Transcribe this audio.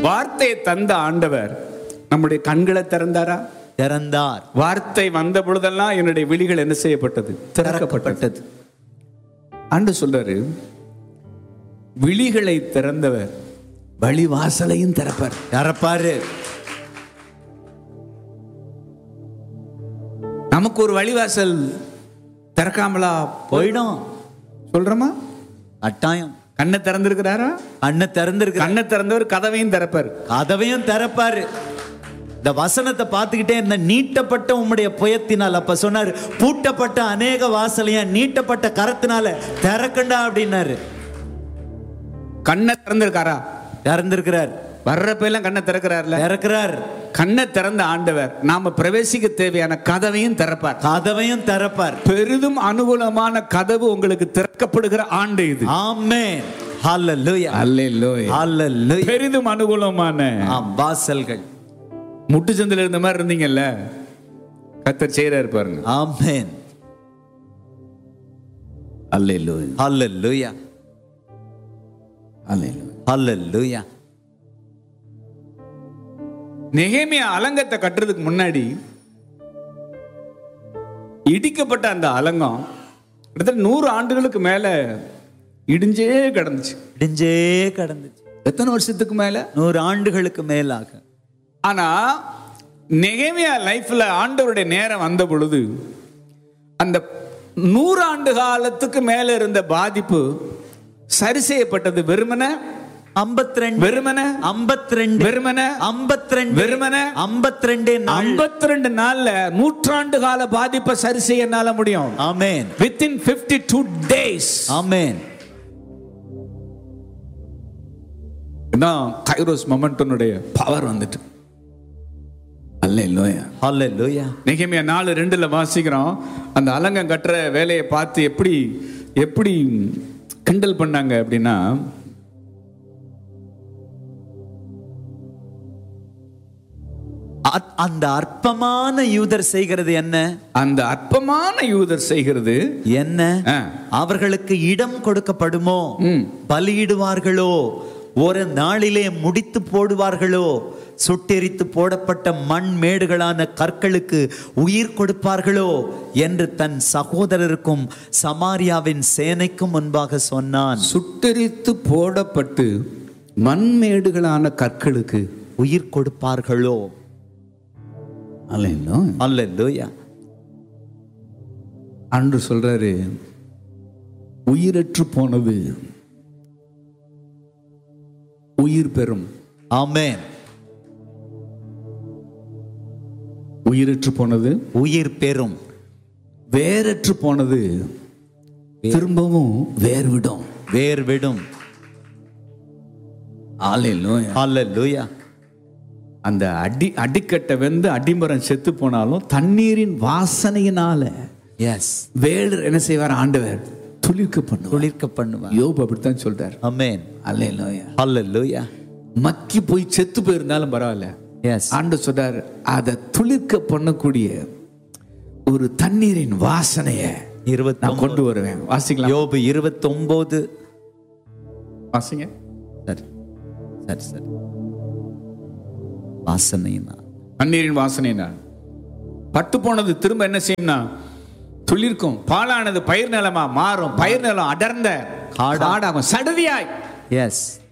வார்த்தையை தந்த ஆண்டவர் நம்முடைய கண்களை திறந்தாரா திறந்தார் வார்த்தை வந்த பொழுதெல்லாம் என்னுடைய விழிகள் என்ன செய்யப்பட்டது திறக்கப்பட்டது திறக்கப்பட்டது ஆண்டு சொல்றாரு விழிகளை திறந்தவர் வழிவாசலையும் திறப்பார் திறப்பாரு நமக்கு ஒரு வழிவாசல் திறக்காமலா போயிடும் சொல்றோமா கட்டாயம் கண்ணை திறந்திருக்கிறாரா கண்ணை திறந்திருக்கு கண்ணை திறந்தவர் கதவையும் திறப்பார் கதவையும் திறப்பாரு இந்த வசனத்தை பார்த்துக்கிட்டே இருந்த நீட்டப்பட்ட உம்முடைய புயத்தினால் அப்ப சொன்னாரு பூட்டப்பட்ட அநேக வாசலையா நீட்டப்பட்ட கரத்தினால திறக்கண்டா அப்படின்னாரு கண்ணை திறந்திருக்காரா திறந்திருக்கிறார் வர்றப்ப எல்லாம் கண்ணை திறக்கிறார்ல திறக்கிறார் கண்ணை திறந்த ஆண்டவர் நாம பிரவேசிக்க தேவையான கதவையும் திறப்பார் கதவையும் திறப்பார் பெரிதும் அனுகூலமான கதவு உங்களுக்கு திறக்கப்படுகிற ஆண்டு இது ஆமென் ஹalleluya அல்லேலூயா. ஹalleluya பெரிதும் அனுகூலமான ஆம் வாசல்கள் முட்டுச்சந்தில் இருந்த மாதிரி இருந்தீங்கல்ல கத்தர் செய்யறாரு பாருங்க ஆமென் அல்லேலூயா. ஹalleluya அல்லேலூயா. ஹalleluya நெகேமியா அலங்கத்தை கட்டுறதுக்கு முன்னாடி இடிக்கப்பட்ட அந்த அலங்கம் கிட்டத்தட்ட நூறு ஆண்டுகளுக்கு மேல இடிஞ்சே கிடந்துச்சு இடிஞ்சே கடந்துச்சு எத்தனை வருஷத்துக்கு மேல நூறு ஆண்டுகளுக்கு மேலாக ஆனா நெகேமியா லைஃப்ல ஆண்டவருடைய நேரம் வந்த பொழுது அந்த நூறாண்டு காலத்துக்கு மேல இருந்த பாதிப்பு சரி செய்யப்பட்டது வெறுமன 52 வெறுமன ஐம்பத்தி ரெண்டு வெறுமன ஐம்பத்தி ரெண்டு வெறுமன ஐம்பத்தி ரெண்டு ஐம்பத்தி ரெண்டு நாள்ல நூற்றாண்டு கால பாதிப்பை சரி செய்ய என்னால முடியும் amen within fifty two days amen தான் கைரோஸ் மொமெண்டனுடைய பவர் வந்துட்டு அல்ல ஹalleluya நெகேமியா நாலு ரெண்டுல வாசிக்கிறோம் அந்த அலங்கம் கட்டுற வேலையை பார்த்து எப்படி எப்படி கிண்டல் பண்ணாங்க அப்படின்னா அ- அந்த அற்பமான யூதர் செய்கிறது என்ன அந்த அற்பமான யூதர் செய்கிறது என்ன ஆ. அவர்களுக்கு இடம் கொடுக்கப்படுமோ பலியிடுவார்களோ ஒரு நாளிலே முடித்து போடுவார்களோ சுட்டெரித்து போடப்பட்ட மண் மேடுகளான கற்களுக்கு உயிர் கொடுப்பார்களோ என்று தன் சகோதரருக்கும் சமாரியாவின் சேனைக்கும் முன்பாக சொன்னான் சுட்டெரித்து போடப்பட்டு மண்மேடுகளான கற்களுக்கு உயிர் கொடுப்பார்களோ அல்லேலூயா அன்று சொல்றாரு உயிரற்று போனது உயிர் பெறும் ஆமென் உயிரற்று போனது உயிர் பெறும் வேரற்று போனது திரும்பவும் வேர் விடும் வேர் விடும் ஆலையிலும் அல்லேலூயா அந்த அடி அடிக்கட்டை வெந்து அடிமரம் செத்து போனாலும் தண்ணீரின் வாசனையினால எஸ் வேடு என்ன செய்வார் ஆண்டவர் துளிர்க்க பண்ணுவார் குளிர்க்க பண்ணுவார் யோபு அப்படித்தான் சொல்றார் ஆமென் அல்லேலூயா அல்லேலூயா மக்கி போய் செத்து போயிருந்தாலும் பரவாயில்ல எஸ் ஆண்டு சொல்றார் அதை துளிர்க்க பண்ணக்கூடிய ஒரு தண்ணீரின் வாசனைய இருபத்தி நான் கொண்டு வருவேன் வாசிக்கலாம் யோபு இருபத்தி ஒன்பது வாசிங்க சரி சரி சரி வாசனைனா தண்ணீரின் வாசனை பட்டு போனது திரும்ப என்ன செய்யும்னா துளிர்க்கும் பாலானது பயிர் நிலமா மாறும் பயிர் நிலம் அடர்ந்த காடா- காடாகும் சடுதியாய் எஸ்